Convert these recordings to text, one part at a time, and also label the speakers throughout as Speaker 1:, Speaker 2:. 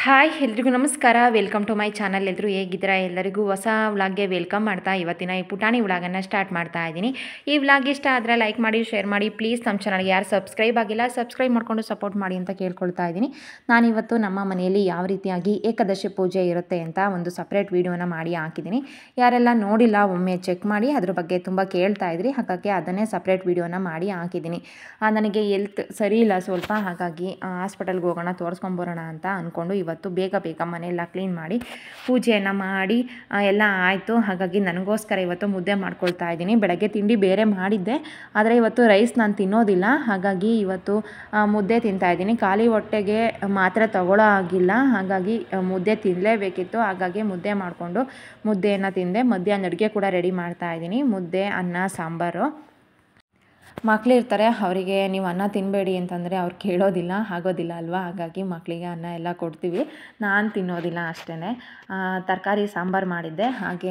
Speaker 1: hi ಎಲ್ರಿಗೂ ನಮಸ್ಕಾರ welcome to my channel ಎಲ್ಲರೂ ಹೇಗಿದ್ದೀರಾ ಎಲ್ಲರಿಗೂ ಹೊಸ ವ್ಲಾಗ್ಗೆ ವೆಲ್ಕಮ್ ಮಾಡ್ತಾ ಇವತ್ತಿನ ಈ ಪುಟಾಣಿ ವ್ಲಾಗನ್ನು ಸ್ಟಾರ್ಟ್ ಮಾಡ್ತಾ ಇದ್ದೀನಿ ಈ ವ್ಲಾಗ್ ಇಷ್ಟ ಆದರೆ ಲೈಕ್ ಮಾಡಿ ಶೇರ್ ಮಾಡಿ ಪ್ಲೀಸ್ ನಮ್ಮ ಚಾನಲ್ಗೆ ಯಾರು ಸಬ್ಸ್ಕ್ರೈಬ್ ಆಗಿಲ್ಲ ಸಬ್ಸ್ಕ್ರೈಬ್ ಮಾಡ್ಕೊಂಡು ಸಪೋರ್ಟ್ ಮಾಡಿ ಅಂತ ಕೇಳ್ಕೊಳ್ತಾ ಇದ್ದೀನಿ ನಾನಿವತ್ತು ನಮ್ಮ ಮನೆಯಲ್ಲಿ ಯಾವ ರೀತಿಯಾಗಿ ಏಕದಶಿ ಪೂಜೆ ಇರುತ್ತೆ ಅಂತ ಒಂದು ಸಪ್ರೇಟ್ ವೀಡಿಯೋನ ಮಾಡಿ ಹಾಕಿದ್ದೀನಿ ಯಾರೆಲ್ಲ ನೋಡಿಲ್ಲ ಒಮ್ಮೆ ಚೆಕ್ ಮಾಡಿ ಅದ್ರ ಬಗ್ಗೆ ತುಂಬ ಕೇಳ್ತಾ ಇದ್ರಿ ಹಾಗಾಗಿ ಅದನ್ನೇ ಸಪ್ರೇಟ್ ವೀಡಿಯೋನ ಮಾಡಿ ಹಾಕಿದ್ದೀನಿ ಆ, ನನಗೆ ಎಲ್ತ್ ಸರಿ ಇಲ್ಲ ಸ್ವಲ್ಪ ಹಾಗಾಗಿ ಹಾಸ್ಪಿಟಲ್ಗೆ ಹೋಗೋಣ ತೋರಿಸ್ಕೊಂಬರೋಣ ಅಂತ ಅಂದ್ಕೊಂಡು ಇವತ್ತು ಬೇಗ ಬೇಗ ಮನೆಯೆಲ್ಲ ಕ್ಲೀನ್ ಮಾಡಿ ಪೂಜೆಯನ್ನು ಮಾಡಿ ಆ, ಎಲ್ಲ ಆಯಿತು ಹಾಗಾಗಿ ನನಗೋಸ್ಕರ ಇವತ್ತು ಮುದ್ದೆ ಮಾಡ್ಕೊಳ್ತಾ ಇದ್ದೀನಿ ಬೆಳಗ್ಗೆ ತಿಂಡಿ ಬೇರೆ ಮಾಡಿದ್ದೆ ಆದರೆ ಇವತ್ತು ರೈಸ್ ನಾನು ತಿನ್ನೋದಿಲ್ಲ ಹಾಗಾಗಿ ಇವತ್ತು ಆ, ಮುದ್ದೆ ತಿಂತಾ ಇದ್ದೀನಿ ಖಾಲಿ ಹೊಟ್ಟೆಗೆ ಮಾತ್ರ ತಗೊಳ್ಳೋ ಆಗಿಲ್ಲ ಹಾಗಾಗಿ ಆ, ಮುದ್ದೆ ತಿನ್ನಲೇಬೇಕಿತ್ತು ಹಾಗಾಗಿ ಮುದ್ದೆ ಮಾಡಿಕೊಂಡು ಮುದ್ದೆಯನ್ನು ತಿಂದೆ ಮಧ್ಯಾಹ್ನ ಅಡುಗೆ ಕೂಡ ರೆಡಿ ಮಾಡ್ತಾ ಇದ್ದೀನಿ ಮುದ್ದೆ ಅನ್ನ ಸಾಂಬಾರು ಮಕ್ಳು ಇರ್ತಾರೆ ಅವರಿಗೆ ನೀವು ಅನ್ನ ತಿನ್ನಬೇಡಿ ಅಂತಂದರೆ ಅವ್ರು ಕೇಳೋದಿಲ್ಲ ಆಗೋದಿಲ್ಲ ಅಲ್ವಾ ಹಾಗಾಗಿ ಮಕ್ಕಳಿಗೆ ಅನ್ನ ಎಲ್ಲ ಕೊಡ್ತೀವಿ ನಾನು ತಿನ್ನೋದಿಲ್ಲ ಅಷ್ಟೇ ತರಕಾರಿ ಸಾಂಬಾರು ಮಾಡಿದ್ದೆ ಹಾಗೆ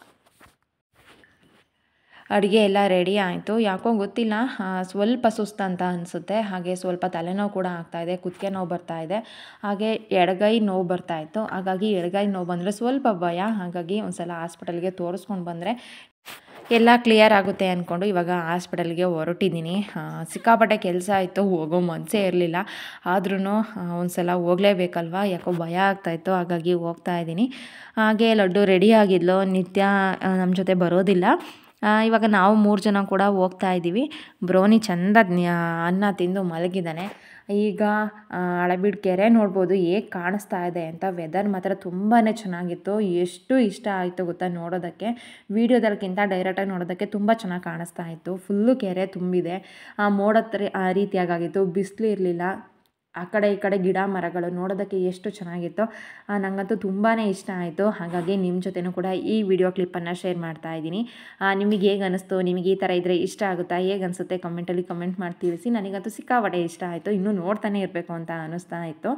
Speaker 1: ಅಡುಗೆ ಎಲ್ಲ ರೆಡಿ ಆಯಿತು ಯಾಕೋ ಗೊತ್ತಿಲ್ಲ ಆ, ಸ್ವಲ್ಪ ಸುಸ್ತು ಅಂತ ಅನಿಸುತ್ತೆ ಹಾಗೆ ಸ್ವಲ್ಪ ತಲೆನೋವು ಕೂಡ ಆಗ್ತಾಯಿದೆ ಕುತ್ತಿಗೆ ನೋವು ಬರ್ತಾಯಿದೆ ಹಾಗೆ ಎಡಗೈ ನೋವು ಬರ್ತಾಯಿತ್ತು ಹಾಗಾಗಿ ಎಡಗೈ ನೋವು ಬಂದರೆ ಸ್ವಲ್ಪ ಭಯ ಹಾಗಾಗಿ ಒಂದು ಸಲ ಹಾಸ್ಪಿಟಲ್ಗೆ ತೋರಿಸ್ಕೊಂಡು ಬಂದರೆ ಎಲ್ಲ ಕ್ಲಿಯರ್ ಆಗುತ್ತೆ ಅಂದ್ಕೊಂಡು ಇವಾಗ ಹಾಸ್ಪಿಟಲ್ಗೆ ಹೊರಟಿದ್ದೀನಿ ಆ, ಸಿಕ್ಕಾಪಟ್ಟೆ ಕೆಲಸ ಆಯಿತು ಹೋಗೋ ಮನಸ್ಸೇ ಇರಲಿಲ್ಲ ಆದ್ರೂ ಒಂದು ಸಲ ಹೋಗಲೇಬೇಕಲ್ವ ಯಾಕೋ ಭಯ ಆಗ್ತಾಯಿತ್ತು ಹಾಗಾಗಿ ಹೋಗ್ತಾ ಇದ್ದೀನಿ ಹಾಗೆ ಲಡ್ಡು ರೆಡಿ ಆಗಿದ್ಲು ನಿತ್ಯ ನಮ್ಮ ಜೊತೆ ಬರೋದಿಲ್ಲ ಆ, ಇವಾಗ ನಾವು ಮೂರು ಜನ ಕೂಡ ಹೋಗ್ತಾ ಇದ್ದೀವಿ ಬ್ರೋನಿ ಚಂದ ನ್ಯ- ಅನ್ನ ತಿಂದು ಮಲಗಿದ್ದಾನೆ ಈಗ ಆ, ಹಳೆಬೀಡು ಕೆರೆ ನೋಡ್ಬೋದು ಹೇಗೆ ಕಾಣಿಸ್ತಾ ಇದೆ ಅಂತ ವೆದರ್ ಮಾತ್ರ ತುಂಬಾ ಚೆನ್ನಾಗಿತ್ತು ಎಷ್ಟು ಇಷ್ಟ ಆಯಿತು ಗೊತ್ತಾ ನೋಡೋದಕ್ಕೆ ವೀಡಿಯೋದಕ್ಕಿಂತ ಡೈರೆಕ್ಟಾಗಿ ನೋಡೋದಕ್ಕೆ ತುಂಬ ಚೆನ್ನಾಗಿ ಕಾಣಿಸ್ತಾ ಇತ್ತು ಫುಲ್ಲು ಕೆರೆ ತುಂಬಿದೆ ಆ ಮೋಡದ ಆ ರೀತಿಯಾಗಿತ್ತು ಬಿಸಿಲು ಇರಲಿಲ್ಲ ಆ ಕಡೆ ಈ ಕಡೆ ಗಿಡ ಮರಗಳು ನೋಡೋದಕ್ಕೆ ಎಷ್ಟು ಚೆನ್ನಾಗಿತ್ತು ಆ, ನನಗಂತೂ ತುಂಬಾ ಇಷ್ಟ ಆಯಿತು ಹಾಗಾಗಿ ನಿಮ್ಮ ಜೊತೆನೂ ಕೂಡ ಈ ವಿಡಿಯೋ ಕ್ಲಿಪ್ಪನ್ನು ಶೇರ್ ಮಾಡ್ತಾ ಇದ್ದೀನಿ ನಿಮಗೆ ಹೇಗೆ ಅನಿಸ್ತು ನಿಮಗೆ ಈ ಥರ ಇದ್ದರೆ ಇಷ್ಟ ಆಗುತ್ತಾ ಹೇಗೆ ಅನಿಸುತ್ತೆ ಕಮೆಂಟಲ್ಲಿ ಕಮೆಂಟ್ ಮಾಡಿ ತಿಳಿಸಿ ನನಗಂತೂ ಸಿಕ್ಕಾಪಟ್ಟೆ ಇಷ್ಟ ಆಯಿತು ಇನ್ನೂ ನೋಡ್ತಾನೆ ಇರಬೇಕು ಅಂತ ಅನ್ನಿಸ್ತಾ ಇತ್ತು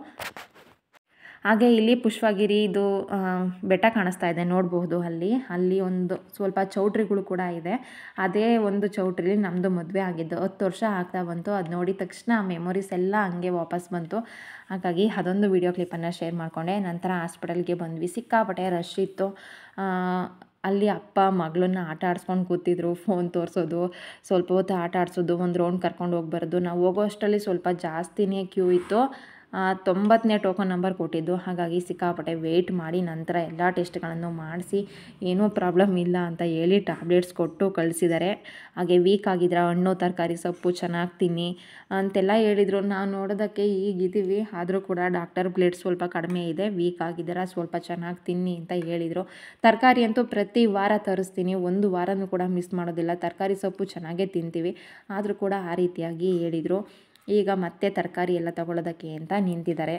Speaker 1: ಹಾಗೆ ಇಲ್ಲಿ ಪುಷ್ಪಗಿರಿ ಇದು ಆ, ಬೆಟ್ಟ ಕಾಣಿಸ್ತಾ ಇದೆ ನೋಡಬಹುದು ಅಲ್ಲಿ ಅಲ್ಲಿ ಒಂದು ಸ್ವಲ್ಪ ಚೌಟ್ರಿಗಳು ಕೂಡ ಇದೆ ಅದೇ ಒಂದು ಚೌಟ್ರಿಲಿ ನಮ್ಮದು ಮದುವೆ ಆಗಿದ್ದು ಹತ್ತು ವರ್ಷ ಆಗ್ತಾ ಬಂತು ಅದು ನೋಡಿದ ತಕ್ಷಣ ಆ ಮೆಮೊರೀಸ್ ಎಲ್ಲ ಹಂಗೆ ವಾಪಸ್ ಬಂತು ಹಾಗಾಗಿ ಅದೊಂದು ವಿಡಿಯೋ ಕ್ಲಿಪ್ಪನ್ನು ಶೇರ್ ಮಾಡಿಕೊಂಡೆ ನಂತರ ಹಾಸ್ಪಿಟಲ್ಗೆ ಬಂದ್ವಿ ಸಿಕ್ಕಾಪಟ್ಟೆ ರಶ್ ಇತ್ತು ಆ, ಅಲ್ಲಿ ಅಪ್ಪ ಮಗಳನ್ನ ಆಟ ಆಡಿಸ್ಕೊಂಡು ಕೂತಿದ್ರು ಫೋನ್ ತೋರಿಸೋದು ಸ್ವಲ್ಪ ಹೊತ್ತು ಆಟ ಆಡಿಸೋದು ಒಂದು ರೌಂಡ್ ಕರ್ಕೊಂಡು ಹೋಗಿ ಬರೋದು ನಾವು ಹೋಗೋ ಅಷ್ಟರಲ್ಲಿ ಸ್ವಲ್ಪ ಜಾಸ್ತಿನೇ ಕ್ಯೂ ಇತ್ತು ಆ, ತೊಂಬತ್ತನೇ ಟೋಕನ್ ನಂಬರ್ ಕೊಟ್ಟಿದ್ದು ಹಾಗಾಗಿ ಸಿಕ್ಕಾಪಟ್ಟೆ ವೆಯ್ಟ್ ಮಾಡಿ ನಂತರ ಎಲ್ಲ ಟೆಸ್ಟ್ಗಳನ್ನು ಮಾಡಿಸಿ ಏನೂ ಪ್ರಾಬ್ಲಮ್ ಇಲ್ಲ ಅಂತ ಹೇಳಿ ಟ್ಯಾಬ್ಲೆಟ್ಸ್ ಕೊಟ್ಟು ಕಳಿಸಿದ್ದಾರೆ ಹಾಗೆ ವೀಕ್ ಆಗಿದ್ರೆ ಹಣ್ಣು ತರಕಾರಿ ಸೊಪ್ಪು ಚೆನ್ನಾಗಿ ತಿನ್ನಿ ಅಂತೆಲ್ಲ ಹೇಳಿದರು ನಾವು ನೋಡೋದಕ್ಕೆ ಈಗಿದ್ದೀವಿ ಆದರೂ ಕೂಡ ಡಾಕ್ಟರ್ ಬ್ಲಡ್ ಸ್ವಲ್ಪ ಕಡಿಮೆ ಇದೆ ವೀಕ್ ಆಗಿದ್ದೀರಾ ಸ್ವಲ್ಪ ಚೆನ್ನಾಗಿ ತಿನ್ನಿ ಅಂತ ಹೇಳಿದರು ತರಕಾರಿ ಅಂತೂ ಪ್ರತಿ ವಾರ ತರಿಸ್ತೀನಿ ಒಂದು ವಾರನೂ ಕೂಡ ಮಿಸ್ ಮಾಡೋದಿಲ್ಲ ತರಕಾರಿ ಸೊಪ್ಪು ಚೆನ್ನಾಗೇ ತಿಂತೀವಿ ಆದರೂ ಕೂಡ ಆ ರೀತಿಯಾಗಿ ಹೇಳಿದರು ಈಗ ಮತ್ತೆ ತರಕಾರಿ ಎಲ್ಲ ತಗೊಳ್ಳೋದಕ್ಕೆ ಅಂತ ನಿಂತಿದ್ದಾರೆ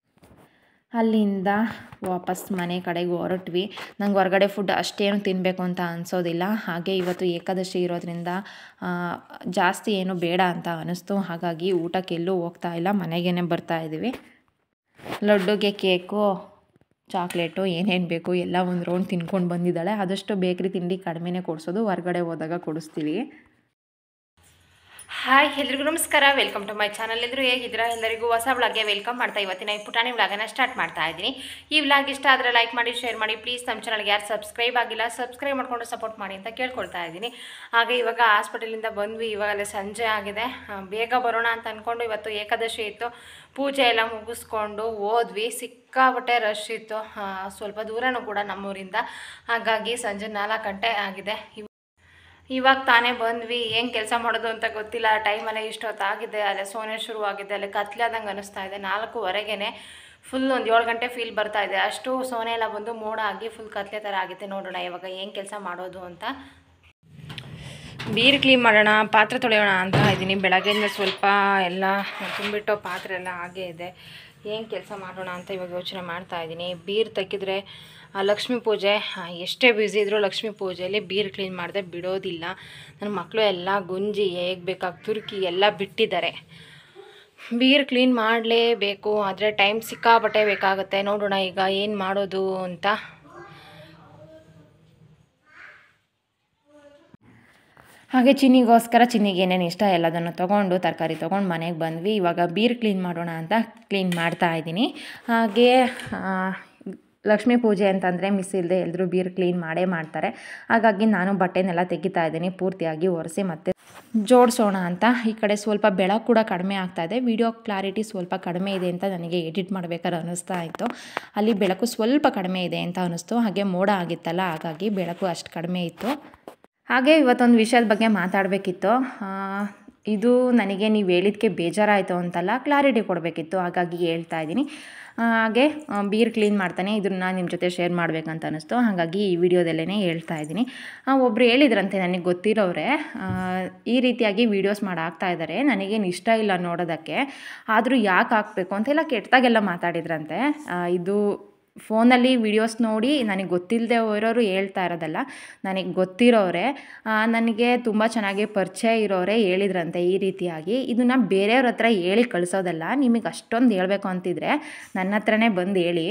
Speaker 1: ಅಲ್ಲಿಂದ ವಾಪಸ್ ಮನೆ ಕಡೆಗೆ ಹೊರಟ್ವಿ ನಂಗೆ ಹೊರಗಡೆ ಫುಡ್ ಅಷ್ಟೇನು ತಿನ್ನಬೇಕು ಅಂತ ಅನಿಸೋದಿಲ್ಲ ಹಾಗೆ ಇವತ್ತು ಏಕಾದಶಿ ಇರೋದ್ರಿಂದ ಆ, ಜಾಸ್ತಿ ಏನು ಬೇಡ ಅಂತ ಅನ್ನಿಸ್ತು ಹಾಗಾಗಿ ಊಟಕ್ಕೆ ಎಲ್ಲೂ ಹೋಗ್ತಾ ಇಲ್ಲ ಮನೆಗೇ ಬರ್ತಾ ಇದ್ದೀವಿ ಲಡ್ಡುಗೆ ಕೇಕು ಚಾಕ್ಲೇಟು ಏನೇನು ಬೇಕು ಎಲ್ಲ ಒಂದು ರೌಂಡ್ ತಿನ್ಕೊಂಡು ಬಂದಿದ್ದಾಳೆ ಆದಷ್ಟು ಬೇಕ್ರಿ ತಿಂಡಿ ಕಡಿಮೆನೇ ಕೊಡಿಸೋದು ಹೊರಗಡೆ ಹೋದಾಗ ಕೊಡಿಸ್ತೀವಿ ಹಾಯ್ ಎಲ್ರಿಗೂ ನಮಸ್ಕಾರ ವೆಲ್ಕಮ್ ಟು ಮೈ ಚಾನಲ್ ಎಲ್ಲರೂ ಹೇಗಿದ್ದೀರಾ ಎಲ್ಲರಿಗೂ ಹೊಸ ವ್ಲಾಗ್ಗೆ ವೆಲ್ಕಮ್ ಮಾಡ್ತಾ ಇವತ್ತಿನ ಈ ಪುಟಾಣಿ ವ್ಲಾಗನ್ನು ಸ್ಟಾರ್ಟ್ ಮಾಡ್ತಾ ಇದ್ದೀನಿ ಈ ವ್ಲಾಗ್ ಇಷ್ಟ ಆದರೆ ಲೈಕ್ ಮಾಡಿ ಶೇರ್ ಮಾಡಿ ಪ್ಲೀಸ್ ನಮ್ಮ ಚಾನಲ್ಗೆ ಯಾರು ಸಬ್ಸ್ಕ್ರೈಬ್ ಆಗಿಲ್ಲ ಸಬ್ಸ್ಕ್ರೈಬ್ ಮಾಡ್ಕೊಂಡು ಸಪೋರ್ಟ್ ಮಾಡಿ ಅಂತ ಕೇಳ್ಕೊಳ್ತಾ ಇದ್ದೀನಿ ಹಾಗೆ ಇವಾಗ ಹಾಸ್ಪಿಟಲಿಂದ ಬಂದ್ವಿ ಇವಾಗಲೇ ಸಂಜೆ ಆಗಿದೆ ಆ, ಬೇಗ ಬರೋಣ ಅಂತ ಅಂದ್ಕೊಂಡು ಇವತ್ತು ಏಕಾದಶಿ ಇತ್ತು ಪೂಜೆ ಎಲ್ಲ ಮುಗಿಸ್ಕೊಂಡು ಹೋದ್ವಿ ಸಿಕ್ಕಾಪಟ್ಟೆ ರಶ್ ಇತ್ತು ಆ, ಸ್ವಲ್ಪ ದೂರನೂ ಕೂಡ ನಮ್ಮೂರಿಂದ ಹಾಗಾಗಿ ಸಂಜೆ ನಾಲ್ಕು ಗಂಟೆ ಆಗಿದೆ ಇವಾಗ ತಾನೇ ಬಂದ್ವಿ ಏನು ಕೆಲಸ ಮಾಡೋದು ಅಂತ ಗೊತ್ತಿಲ್ಲ ಟೈಮಲ್ಲೇ ಇಷ್ಟೊತ್ತಾಗಿದೆ ಅಲ್ಲೇ ಸೋನೆ ಶುರುವಾಗಿದೆ ಅಲ್ಲೇ ಕತ್ಲಾದಂಗೆ ಅನ್ನಿಸ್ತಾ ಇದೆ ನಾಲ್ಕೂವರೆಗೇ ಫುಲ್ ಒಂದು ಏಳು ಗಂಟೆ ಫೀಲ್ ಬರ್ತಾ ಇದೆ ಅಷ್ಟು ಸೋನೆ ಎಲ್ಲ ಬಂದು ಮೋಡ ಆಗಿ ಫುಲ್ ಕತ್ಲೆ ಥರ ಆಗಿದೆ ನೋಡೋಣ ಇವಾಗ ಏನು ಕೆಲಸ ಮಾಡೋದು ಅಂತ ಬೀರ್ ಕ್ಲೀನ್ ಮಾಡೋಣ ಪಾತ್ರೆ ತೊಳೆಯೋಣ ಅಂತ ಇದ್ದೀನಿ ಬೆಳಗ್ಗೆಯಿಂದ ಸ್ವಲ್ಪ ಎಲ್ಲ ತುಂಬಿಟ್ಟು ಪಾತ್ರೆ ಎಲ್ಲ ಹಾಗೇ ಇದೆ ಏನು ಕೆಲಸ ಮಾಡೋಣ ಅಂತ ಇವಾಗ ಯೋಚನೆ ಮಾಡ್ತಾ ಇದ್ದೀನಿ ಬೀರ್ ತೆಗೆದ್ರೆ ಆ ಲಕ್ಷ್ಮೀ ಪೂಜೆ ಆ, ಎಷ್ಟೇ ಬ್ಯುಸಿ ಇದ್ದರೂ ಲಕ್ಷ್ಮೀ ಪೂಜೆಯಲ್ಲಿ ಬೀರ್ ಕ್ಲೀನ್ ಮಾಡದೆ ಬಿಡೋದಿಲ್ಲ ನನ್ನ ಮಕ್ಕಳು ಎಲ್ಲ ಗುಂಜಿ ಹೇಗೆ ಬೇಕಾಗಿ ತುರುಕಿ ಎಲ್ಲ ಬಿಟ್ಟಿದ್ದಾರೆ ಬೀರ್ ಕ್ಲೀನ್ ಮಾಡಲೇಬೇಕು ಆದರೆ ಟೈಮ್ ಸಿಕ್ಕಾಪಟ್ಟೆ ಬೇಕಾಗುತ್ತೆ ನೋಡೋಣ ಈಗ ಏನು ಮಾಡೋದು ಅಂತ ಹಾಗೆ ಚಿನ್ನಿಗೋಸ್ಕರ ಚಿನ್ನಿಗೆ ಏನೇನು ಇಷ್ಟ ಎಲ್ಲದನ್ನು ತೊಗೊಂಡು ತರಕಾರಿ ತೊಗೊಂಡು ಮನೆಗೆ ಬಂದ್ವಿ ಇವಾಗ ಬೀರ್ ಕ್ಲೀನ್ ಮಾಡೋಣ ಅಂತ ಕ್ಲೀನ್ ಮಾಡ್ತಾ ಇದ್ದೀನಿ ಹಾಗೆ ಆ, ಲಕ್ಷ್ಮೀ ಪೂಜೆ ಅಂತಂದರೆ ಮಿಸ್ ಇಲ್ಲದೆ ಎಲ್ಲರೂ ಬೀರ್ ಕ್ಲೀನ್ ಮಾಡೇ ಮಾಡ್ತಾರೆ ಹಾಗಾಗಿ ನಾನು ಬಟ್ಟೆನೆಲ್ಲ ತೆಗಿತಾ ಇದ್ದೀನಿ ಪೂರ್ತಿಯಾಗಿ ಒರೆಸಿ ಮತ್ತೆ ಜೋಡಿಸೋಣ ಅಂತ ಈ ಕಡೆ ಸ್ವಲ್ಪ ಬೆಳಕು ಕೂಡ ಕಡಿಮೆ ಆಗ್ತಾ ಇದೆ ವಿಡಿಯೋ ಕ್ಲಾರಿಟಿ ಸ್ವಲ್ಪ ಕಡಿಮೆ ಇದೆ ಅಂತ ನನಗೆ ಎಡಿಟ್ ಮಾಡಬೇಕಾದ್ರೆ ಅನ್ನಿಸ್ತಾ ಇತ್ತು ಅಲ್ಲಿ ಬೆಳಕು ಸ್ವಲ್ಪ ಕಡಿಮೆ ಇದೆ ಅಂತ ಅನ್ನಿಸ್ತು ಹಾಗೆ ಮೋಡ ಆಗಿತ್ತಲ್ಲ ಹಾಗಾಗಿ ಬೆಳಕು ಅಷ್ಟು ಕಡಿಮೆ ಇತ್ತು ಹಾಗೆ ಇವತ್ತೊಂದು ವಿಷಯದ ಬಗ್ಗೆ ಮಾತಾಡಬೇಕಿತ್ತು ಇದು ನನಗೆ ನೀವು ಹೇಳಿದ್ದಕ್ಕೆ ಬೇಜಾರಾಯಿತು ಅಂತಲ್ಲ ಕ್ಲಾರಿಟಿ ಕೊಡಬೇಕಿತ್ತು ಹಾಗಾಗಿ ಹೇಳ್ತಾ ಇದ್ದೀನಿ ಆ, ಹಾಗೆ ಆ, ಬೀರ್ ಕ್ಲೀನ್ ಮಾಡ್ತಾನೆ ಇದನ್ನ ನಿಮ್ಮ ಜೊತೆ ಶೇರ್ ಮಾಡಬೇಕಂತ ಅನ್ನಿಸ್ತು ಹಾಗಾಗಿ ಈ ವಿಡಿಯೋದಲ್ಲೇ ಹೇಳ್ತಾ ಇದ್ದೀನಿ ಆ, ಒಬ್ರು ಹೇಳಿದ್ರಂತೆ ನನಗೆ ಗೊತ್ತಿರೋರೆ ಆ, ಈ ರೀತಿಯಾಗಿ ವೀಡಿಯೋಸ್ ಮಾಡಿ ಹಾಕ್ತಾ ಇದ್ದಾರೆ ನನಗೇನು ಇಷ್ಟ ಇಲ್ಲ ನೋಡೋದಕ್ಕೆ ಆದರೂ ಯಾಕೆ ಹಾಕಬೇಕು ಅಂತೆಲ್ಲ ಕೆಟ್ಟದಾಗೆಲ್ಲ ಮಾತಾಡಿದ್ರಂತೆ ಆ, ಇದು ಫೋನಲ್ಲಿ ವಿಡಿಯೋಸ್ ನೋಡಿ ನನಗೆ ಗೊತ್ತಿಲ್ಲದೆ ಇರೋರು ಹೇಳ್ತಾ ಇರೋದಲ್ಲ ನನಗೆ ಗೊತ್ತಿರೋರೆ ಆ, ನನಗೆ ತುಂಬ ಚೆನ್ನಾಗಿ ಪರಿಚಯ ಇರೋರೆ ಹೇಳಿದ್ರಂತೆ ಈ ರೀತಿಯಾಗಿ ಇದನ್ನು ಬೇರೆಯವ್ರ ಹತ್ರ ಹೇಳಿ ಕಳಿಸೋದಲ್ಲ ನಿಮಗೆ ಅಷ್ಟೊಂದು ಹೇಳಬೇಕು ಅಂತಿದ್ರೆ ನನ್ನ ಹತ್ರನೇ ಬಂದು ಹೇಳಿ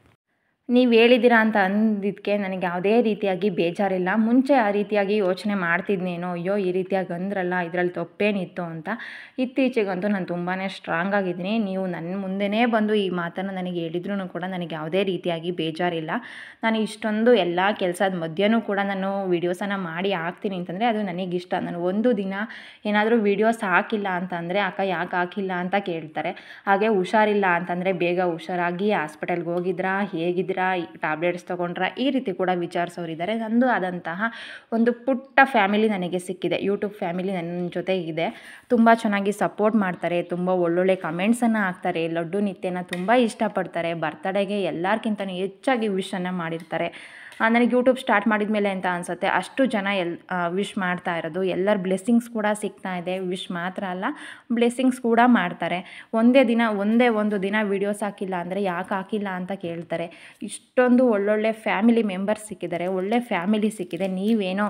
Speaker 1: ನೀವು ಹೇಳಿದ್ದೀರಾ ಅಂತ ಅಂದಿದ್ದಕ್ಕೆ ನನಗೆ ಯಾವುದೇ ರೀತಿಯಾಗಿ ಬೇಜಾರಿಲ್ಲ ಮುಂಚೆ ಆ ರೀತಿಯಾಗಿ ಯೋಚನೆ ಮಾಡ್ತಿದ್ನೇನೋ ಅಯ್ಯೋ ಈ ರೀತಿಯಾಗಿ ಅಂದ್ರಲ್ಲ ಇದರಲ್ಲಿ ತಪ್ಪೇನಿತ್ತು ಅಂತ ಇತ್ತೀಚೆಗಂತೂ ನಾನು ತುಂಬಾ ಸ್ಟ್ರಾಂಗ್ ಆಗಿದ್ದೀನಿ ನೀವು ನನ್ನ ಮುಂದೆನೇ ಬಂದು ಈ ಮಾತನ್ನು ನನಗೆ ಹೇಳಿದ್ರೂ ಕೂಡ ನನಗೆ ಯಾವುದೇ ರೀತಿಯಾಗಿ ಬೇಜಾರಿಲ್ಲ ನಾನು ಇಷ್ಟೊಂದು ಎಲ್ಲ ಕೆಲಸದ ಮಧ್ಯನೂ ಕೂಡ ನಾನು ವೀಡಿಯೋಸನ್ನು ಮಾಡಿ ಹಾಕ್ತೀನಿ ಅಂತಂದರೆ ಅದು ನನಗಿಷ್ಟ ನಾನು ಒಂದು ದಿನ ಏನಾದರೂ ವೀಡಿಯೋಸ್ ಹಾಕಿಲ್ಲ ಅಂತಂದರೆ ಅಕ್ಕ ಯಾಕೆ ಹಾಕಿಲ್ಲ ಅಂತ ಕೇಳ್ತಾರೆ ಹಾಗೆ ಹುಷಾರಿಲ್ಲ ಅಂತಂದರೆ ಬೇಗ ಹುಷಾರಾಗಿ ಹಾಸ್ಪಿಟಲ್ಗೆ ಹೋಗಿದ್ರಾ ಹೇಗಿದ್ದೀರಾ ಟ್ಯಾಬ್ಲೆಟ್ಸ್ ತೊಗೊಂಡ್ರಾ ಈ ರೀತಿ ಕೂಡ ವಿಚಾರಿಸೋರಿದ್ದಾರೆ ನಂದು ಆದಂತಹ ಒಂದು ಪುಟ್ಟ ಫ್ಯಾಮಿಲಿ ನನಗೆ ಸಿಕ್ಕಿದೆ ಯೂಟ್ಯೂಬ್ ಫ್ಯಾಮಿಲಿ ನನ್ನ ಜೊತೆ ಇದೆ ತುಂಬ ಚೆನ್ನಾಗಿ ಸಪೋರ್ಟ್ ಮಾಡ್ತಾರೆ ತುಂಬ ಒಳ್ಳೊಳ್ಳೆ ಕಮೆಂಟ್ಸನ್ನು ಹಾಕ್ತಾರೆ ಲಡ್ಡು ನಿತ್ಯನ ತುಂಬ ಇಷ್ಟಪಡ್ತಾರೆ ಬರ್ತಡೇಗೆ ಎಲ್ಲರಿಗಿಂತನೂ ಹೆಚ್ಚಾಗಿ ವಿಶನ್ನು ಮಾಡಿರ್ತಾರೆ ಆ, ನನಗೆ ಯೂಟ್ಯೂಬ್ ಸ್ಟಾರ್ಟ್ ಮಾಡಿದ ಮೇಲೆ ಅಂತ ಅನಿಸುತ್ತೆ ಅಷ್ಟು ಜನ ಎಲ್ ವಿಶ್ ಮಾಡ್ತಾ ಇರೋದು ಎಲ್ಲರ ಬ್ಲೆಸ್ಸಿಂಗ್ಸ್ ಕೂಡ ಸಿಗ್ತಾ ಇದೆ ವಿಶ್ ಮಾತ್ರ ಅಲ್ಲ ಬ್ಲೆಸ್ಸಿಂಗ್ಸ್ ಕೂಡ ಮಾಡ್ತಾರೆ ಒಂದೇ ದಿನ ಒಂದೇ ಒಂದು ದಿನ ವೀಡಿಯೋಸ್ ಹಾಕಿಲ್ಲ ಅಂದರೆ ಯಾಕೆ ಹಾಕಿಲ್ಲ ಅಂತ ಕೇಳ್ತಾರೆ ಇಷ್ಟೊಂದು ಒಳ್ಳೊಳ್ಳೆ ಫ್ಯಾಮಿಲಿ ಮೆಂಬರ್ಸ್ ಸಿಕ್ಕಿದ್ದಾರೆ ಒಳ್ಳೆ ಫ್ಯಾಮಿಲಿ ಸಿಕ್ಕಿದೆ ನೀವೇನೋ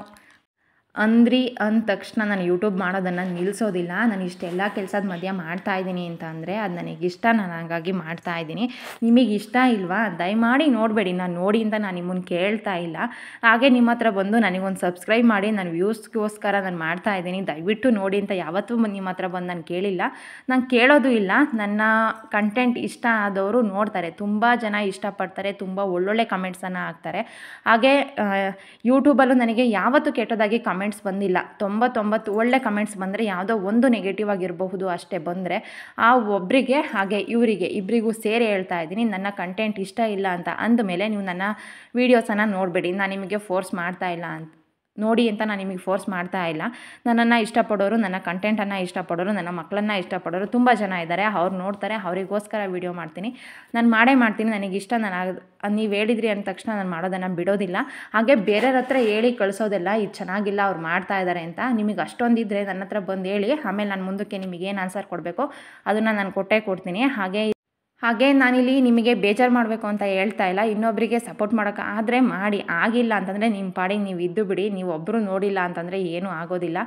Speaker 1: ಅಂದ್ರಿ ಅಂದ ತಕ್ಷಣ ನಾನು ಯೂಟ್ಯೂಬ್ ಮಾಡೋದನ್ನು ನಿಲ್ಲಿಸೋದಿಲ್ಲ ನಾನು ಇಷ್ಟೆಲ್ಲ ಕೆಲಸದ ಮಧ್ಯ ಮಾಡ್ತಾ ಇದ್ದೀನಿ ಅಂತ ಅಂದರೆ ಅದು ನನಗಿಷ್ಟ ನಾನು ಹಾಗಾಗಿ ಮಾಡ್ತಾ ಇದ್ದೀನಿ ನಿಮಗೆ ಇಷ್ಟ ಇಲ್ವಾ ದಯಮಾಡಿ ನೋಡಬೇಡಿ ನಾನು ನೋಡಿ ಅಂತ ನಾನು ನಿಮ್ಮನ್ನು ಕೇಳ್ತಾ ಇಲ್ಲ ಹಾಗೆ ನಿಮ್ಮ ಹತ್ರ ಬಂದು ನನಗೊಂದು ಸಬ್ಸ್ಕ್ರೈಬ್ ಮಾಡಿ ನಾನು ವ್ಯೂಸ್ಗೋಸ್ಕರ ನಾನು ಮಾಡ್ತಾ ಇದ್ದೀನಿ ದಯವಿಟ್ಟು ನೋಡಿ ಅಂತ ಯಾವತ್ತೂ ಬಂದು ನಿಮ್ಮ ಹತ್ರ ಬಂದು ನಾನು ಕೇಳಿಲ್ಲ ನಾನು ಕೇಳೋದು ಇಲ್ಲ ನನ್ನ ಕಂಟೆಂಟ್ ಇಷ್ಟ ಆದವರು ನೋಡ್ತಾರೆ ತುಂಬ ಜನ ಇಷ್ಟಪಡ್ತಾರೆ ತುಂಬ ಒಳ್ಳೊಳ್ಳೆ ಕಮೆಂಟ್ಸನ್ನು ಹಾಕ್ತಾರೆ ಹಾಗೆ ಯೂಟ್ಯೂಬಲ್ಲೂ ನನಗೆ ಯಾವತ್ತೂ ಕೆಟ್ಟದಾಗಿ ಕಮೆಂಟ್ಸ್ ಬಂದಿಲ್ಲ ತೊಂಬತ್ತೊಂಬತ್ತು ಒಳ್ಳೆ ಕಮೆಂಟ್ಸ್ ಬಂದರೆ ಯಾವುದೋ ಒಂದು ನೆಗೆಟಿವ್ ಆಗಿರಬಹುದು ಅಷ್ಟೇ ಬಂದರೆ ಆ ಒಬ್ಬರಿಗೆ ಹಾಗೆ ಇವರಿಗೆ ಇಬ್ಬರಿಗೂ ಸೇರಿ ಹೇಳ್ತಾ ಇದ್ದೀನಿ ನನ್ನ ಕಂಟೆಂಟ್ ಇಷ್ಟ ಇಲ್ಲ ಅಂತ ಅಂದಮೇಲೆ ನೀವು ನನ್ನ ವೀಡಿಯೋಸನ್ನು ನೋಡಬೇಡಿ ನಾನು ನಿಮಗೆ ಫೋರ್ಸ್ ಮಾಡ್ತಾ ಇಲ್ಲ ಅಂತ ನೋಡಿ ಅಂತ ನಾನು ನಿಮಗೆ ಫೋರ್ಸ್ ಮಾಡ್ತಾ ಇಲ್ಲ ನನ್ನನ್ನು ಇಷ್ಟಪಡೋರು ನನ್ನ ಕಂಟೆಂಟನ್ನು ಇಷ್ಟಪಡೋರು ನನ್ನ ಮಕ್ಕಳನ್ನ ಇಷ್ಟಪಡೋರು ತುಂಬ ಜನ ಇದ್ದಾರೆ ಅವ್ರು ನೋಡ್ತಾರೆ ಅವರಿಗೋಸ್ಕರ ವೀಡಿಯೋ ಮಾಡ್ತೀನಿ ನಾನು ಮಾಡೇ ಮಾಡ್ತೀನಿ ನನಗಿಷ್ಟ ನಾನು ನೀವು ಹೇಳಿದ್ರಿ ಅಂದ ತಕ್ಷಣ ನಾನು ಮಾಡೋದನ್ನು ಬಿಡೋದಿಲ್ಲ ಹಾಗೆ ಬೇರೆಯವ್ರ ಹತ್ರ ಹೇಳಿ ಕಳಿಸೋದೆಲ್ಲ ಇದು ಚೆನ್ನಾಗಿಲ್ಲ ಅವ್ರು ಮಾಡ್ತಾ ಇದ್ದಾರೆ ಅಂತ ನಿಮಗೆ ಅಷ್ಟೊಂದಿದ್ರೆ ನನ್ನ ಹತ್ರ ಬಂದು ಹೇಳಿ ಆಮೇಲೆ ನಾನು ಮುಂದಕ್ಕೆ ನಿಮಗೆ ಏನು ಆನ್ಸರ್ ಕೊಡಬೇಕು ಅದನ್ನು ನಾನು ಕೊಟ್ಟೇ ಕೊಡ್ತೀನಿ ಹಾಗೆ ಹಾಗೆ ನಾನಿಲ್ಲಿ ನಿಮಗೆ ಬೇಜಾರು ಮಾಡಬೇಕು ಅಂತ ಹೇಳ್ತಾ ಇಲ್ಲ ಇನ್ನೊಬ್ಬರಿಗೆ ಸಪೋರ್ಟ್ ಮಾಡೋಕೆ ಆದರೆ ಮಾಡಿ ಆಗಿಲ್ಲ ಅಂತಂದರೆ ನಿಮ್ಮ ಪಾಡಿಗೆ ನೀವು ಇದ್ದು ಬಿಡಿ ನೀವು ಒಬ್ಬರು ನೋಡಿಲ್ಲ ಅಂತಂದರೆ ಏನೂ ಆಗೋದಿಲ್ಲ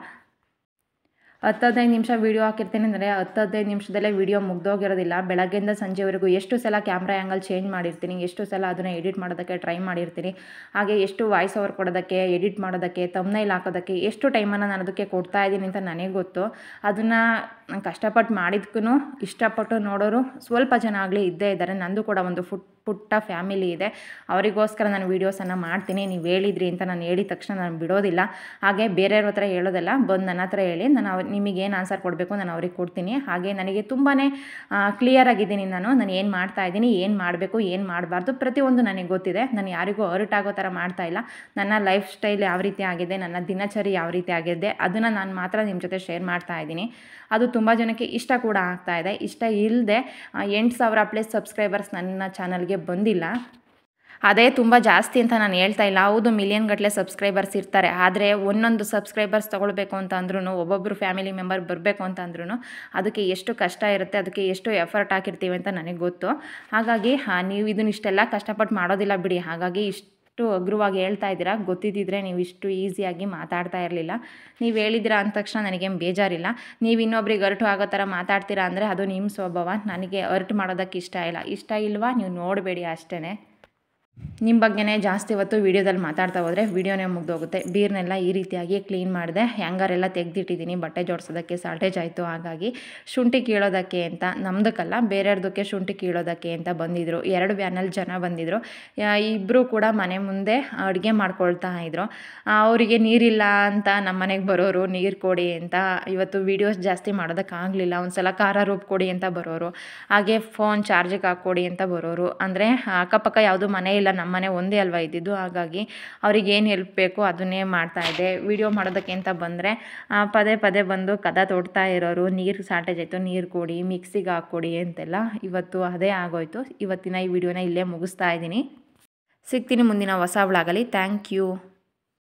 Speaker 1: ಹತ್ತು ಹದಿನೈದು ನಿಮಿಷ ವೀಡಿಯೋ ಹಾಕಿರ್ತೀನಿ ಅಂದರೆ ಹತ್ತು ಹದಿನೈದು ನಿಮಿಷದಲ್ಲೇ ವೀಡಿಯೋ ಮುಗ್ದೋಗಿರೋದಿಲ್ಲ ಬೆಳಗ್ಗೆಯಿಂದ ಸಂಜೆವರೆಗೂ ಎಷ್ಟು ಸಲ ಕ್ಯಾಮ್ರಾ ಆ್ಯಂಗಲ್ ಚೇಂಜ್ ಮಾಡಿರ್ತೀನಿ ಎಷ್ಟು ಸಲ ಅದನ್ನು ಎಡಿಟ್ ಮಾಡೋದಕ್ಕೆ ಟ್ರೈ ಮಾಡಿರ್ತೀನಿ ಹಾಗೆ ಎಷ್ಟು ವಾಯ್ಸ್ ಓವರ್ ಕೊಡೋದಕ್ಕೆ ಎಡಿಟ್ ಮಾಡೋದಕ್ಕೆ ತಮ್ನೈಲ್ ಹಾಕೋದಕ್ಕೆ ಎಷ್ಟು ಟೈಮನ್ನು ನಾನು ಅದಕ್ಕೆ ಕೊಡ್ತಾ ಇದ್ದೀನಿ ಅಂತ ನನಗೆ ಗೊತ್ತು ಅದನ್ನು ನಾನು ಕಷ್ಟಪಟ್ಟು ಮಾಡಿದ್ಕೂ ಇಷ್ಟಪಟ್ಟು ನೋಡೋರು ಸ್ವಲ್ಪ ಜನ ಆಗಲಿ ಇದ್ದೇ ಇದ್ದಾರೆ ನಂದು ಕೂಡ ಒಂದು ಫುಟ್ ಪುಟ್ಟ ಫ್ಯಾಮಿಲಿ ಇದೆ ಅವರಿಗೋಸ್ಕರ ನಾನು ವೀಡಿಯೋಸನ್ನು ಮಾಡ್ತೀನಿ ನೀವು ಹೇಳಿದ್ರಿ ಅಂತ ನಾನು ಹೇಳಿದ ತಕ್ಷಣ ನಾನು ಬಿಡೋದಿಲ್ಲ ಹಾಗೆ ಬೇರೆಯವ್ರ ಹತ್ರ ಹೇಳೋದಲ್ಲ ಬಂದು ನನ್ನ ಹತ್ರ ಹೇಳಿ ನಾನು ಅವ್ರು ನಿಮಗೆ ಏನು ಆನ್ಸರ್ ಕೊಡಬೇಕು ನಾನು ಅವ್ರಿಗೆ ಕೊಡ್ತೀನಿ ಹಾಗೆ ನನಗೆ ತುಂಬಾ ಕ್ಲಿಯರ್ ಆಗಿದ್ದೀನಿ ನಾನು ನಾನು ಏನು ಮಾಡ್ತಾ ಇದ್ದೀನಿ ಏನು ಮಾಡಬೇಕು ಏನು ಮಾಡಬಾರ್ದು ಪ್ರತಿಯೊಂದು ನನಗೆ ಗೊತ್ತಿದೆ ನಾನು ಯಾರಿಗೂ ಹರ್ಟ್ ಆಗೋ ಥರ ಮಾಡ್ತಾ ಇಲ್ಲ ನನ್ನ ಲೈಫ್ ಸ್ಟೈಲ್ ಯಾವ ರೀತಿ ಆಗಿದೆ ನನ್ನ ದಿನಚರಿ ಯಾವ ರೀತಿ ಆಗಿದೆ ಅದನ್ನು ನಾನು ಮಾತ್ರ ನಿಮ್ಮ ಜೊತೆ ಶೇರ್ ಮಾಡ್ತಾ ಇದ್ದೀನಿ ಅದು ತುಂಬ ಜನಕ್ಕೆ ಇಷ್ಟ ಕೂಡ ಆಗ್ತಾ ಇದೆ ಇಷ್ಟ ಇಲ್ಲದೆ ಎಂಟು ಸಾವಿರ ಪ್ಲಸ್ ಸಬ್ಸ್ಕ್ರೈಬರ್ಸ್ ನನ್ನ ಚಾನಲ್ಗೆ ಬಂದಿಲ್ಲ ಅದೇ ತುಂಬ ಜಾಸ್ತಿ ಅಂತ ನಾನು ಹೇಳ್ತಾ ಇಲ್ಲ ಹೌದು ಮಿಲಿಯನ್ ಗಟ್ಟಲೆ ಸಬ್ಸ್ಕ್ರೈಬರ್ಸ್ ಇರ್ತಾರೆ ಆದರೆ ಒಂದೊಂದು ಸಬ್ಸ್ಕ್ರೈಬರ್ಸ್ ತೊಗೊಳ್ಬೇಕು ಅಂತ ಅಂದ್ರೂ ಒಬ್ಬೊಬ್ಬರು ಫ್ಯಾಮಿಲಿ ಮೆಂಬರ್ ಬರಬೇಕು ಅಂತ ಅಂದ್ರೂ ಅದಕ್ಕೆ ಎಷ್ಟು ಕಷ್ಟ ಇರುತ್ತೆ ಅದಕ್ಕೆ ಎಷ್ಟು ಎಫರ್ಟ್ ಹಾಕಿರ್ತೀವಿ ಅಂತ ನನಗೆ ಗೊತ್ತು ಹಾಗಾಗಿ ಹಾಂ ನೀವು ಇದನ್ನ ಇಷ್ಟೆಲ್ಲ ಕಷ್ಟಪಟ್ಟು ಮಾಡೋದಿಲ್ಲ ಬಿಡಿ ಹಾಗಾಗಿ ಇಷ್ಟು ಅಗ್ರವಾಗಿ ಹೇಳ್ತಾ ಇದ್ದೀರಾ ಗೊತ್ತಿದ್ದಿದ್ರೆ ನೀವು ಇಷ್ಟು ಈಸಿಯಾಗಿ ಮಾತಾಡ್ತಾ ಇರಲಿಲ್ಲ ನೀವು ಹೇಳಿದ್ದೀರಾ ಅಂದ ತಕ್ಷಣ ನನಗೇನು ಬೇಜಾರಿಲ್ಲ ನೀವು ಇನ್ನೊಬ್ರಿಗೆ ಅರ್ಟು ಆಗೋ ಥರ ಮಾತಾಡ್ತೀರಾ ಅಂದರೆ ಅದು ನಿಮ್ಮ ಸ್ವಭಾವ ನನಗೆ ಅರ್ಟ್ ಮಾಡೋದಕ್ಕೆ ಇಷ್ಟ ಇಲ್ಲ ಇಷ್ಟ ಇಲ್ವಾ ನೀವು ನೋಡಬೇಡಿ ಅಷ್ಟೇ ನಿಮ್ಮ ಬಗ್ಗೆನೇ ಜಾಸ್ತಿ ಹೊತ್ತು ವೀಡಿಯೋದಲ್ಲಿ ಮಾತಾಡ್ತಾ ಹೋದರೆ ವೀಡಿಯೋನೇ ಮುಗ್ದೋಗುತ್ತೆ ಬೀರ್ನೆಲ್ಲ ಈ ರೀತಿಯಾಗಿ ಕ್ಲೀನ್ ಮಾಡಿದೆ ಹ್ಯಾಂಗರೆಲ್ಲ ತೆಗೆದಿಟ್ಟಿದ್ದೀನಿ ಬಟ್ಟೆ ಜೋಡಿಸೋದಕ್ಕೆ ಸಾಲ್ಟೇಜ್ ಆಯಿತು ಹಾಗಾಗಿ ಶುಂಠಿ ಕೀಳೋದಕ್ಕೆ ಅಂತ ನಮ್ದಕ್ಕಲ್ಲ ಬೇರೆಯವ್ರದಕ್ಕೆ ಶುಂಠಿ ಕೀಳೋದಕ್ಕೆ ಅಂತ ಬಂದಿದ್ದರು ಎರಡು ವ್ಯಾನಲ್ಲಿ ಜನ ಬಂದಿದ್ದರು ಇಬ್ಬರು ಕೂಡ ಮನೆ ಮುಂದೆ ಅಡುಗೆ ಮಾಡ್ಕೊಳ್ತಾ ಇದ್ದರು ಅವರಿಗೆ ನೀರಿಲ್ಲ ಅಂತ ನಮ್ಮ ಮನೆಗೆ ಬರೋರು ನೀರು ಕೊಡಿ ಅಂತ ಇವತ್ತು ವೀಡಿಯೋಸ್ ಜಾಸ್ತಿ ಮಾಡೋದಕ್ಕಾಗಲಿಲ್ಲ ಒಂದು ಸಲ ಖಾರ ರುಬ್ಕೊಡಿ ಅಂತ ಬರೋರು ಹಾಗೆ ಫೋನ್ ಚಾರ್ಜಿಗೆ ಹಾಕ್ಕೊಡಿ ಅಂತ ಬರೋರು ಅಂದರೆ ಅಕ್ಕಪಕ್ಕ ಯಾವುದು ಮನೆ ಇಲ್ಲ ನಮ್ಮ ಮನೆ ಒಂದೇ ಅಲ್ವಾ ಇದ್ದಿದ್ದು ಹಾಗಾಗಿ ಅವ್ರಿಗೆ ಏನು ಹೆಲ್ಪ್ ಬೇಕೋ ಅದನ್ನೇ ಮಾಡ್ತಾಯಿದ್ದೆ ವೀಡಿಯೋ ಮಾಡೋದಕ್ಕೆ ಅಂತ ಬಂದರೆ ಪದೇ ಪದೇ ಬಂದು ಕದ ತೊಡ್ತಾ ಇರೋರು ನೀರು ಶಾರ್ಟೇಜ್ ಆಯಿತು ನೀರು ಕೊಡಿ ಮಿಕ್ಸಿಗೆ ಹಾಕ್ಕೊಡಿ ಅಂತೆಲ್ಲ ಇವತ್ತು ಅದೇ ಆಗೋಯ್ತು ಇವತ್ತಿನ ಈ ವಿಡಿಯೋನ ಇಲ್ಲೇ ಮುಗಿಸ್ತಾ ಇದ್ದೀನಿ ಸಿಗ್ತೀನಿ ಮುಂದಿನ ಹೊಸ ವ್ಲಾಗಲ್ಲಿ ಥ್ಯಾಂಕ್ ಯು